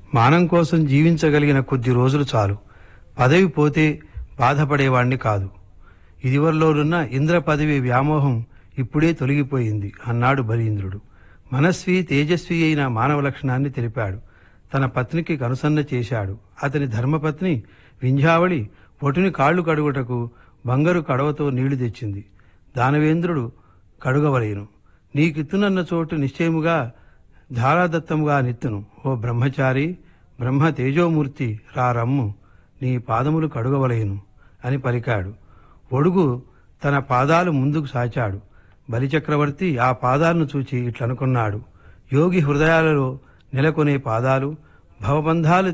మానం కోసం జీవించగలిగిన కొద్ది రోజులు చాలు పదవి పోతే బాధపడేవాణ్ణి కాదు ఇదివరలోనున్న ఇంద్ర పదవి వ్యామోహం ఇప్పుడే తొలగిపోయింది అన్నాడు బలీంద్రుడు మనస్వి తేజస్వి అయిన మానవ లక్షణాన్ని తెలిపాడు తన పత్నికి కనుసన్న చేశాడు అతని ధర్మపత్ని వింధ్యావళి పొటుని కాళ్లు కడుగుటకు బంగారు కడవతో నీళ్లు తెచ్చింది దానవేంద్రుడు కడుగవలేను నీకిత్తునన్న చోటు నిశ్చయముగా ధారాదత్తముగా నిత్తును ఓ బ్రహ్మచారి బ్రహ్మ తేజోమూర్తి రా రమ్ము నీ పాదములు కడుగవలేను అని పలికాడు ఒడుగు తన పాదాలు ముందుకు సాచాడు బలిచక్రవర్తి ఆ పాదాలను చూచి ఇట్లనుకున్నాడు యోగి హృదయాలలో నెలకొనే పాదాలు భవబంధాలు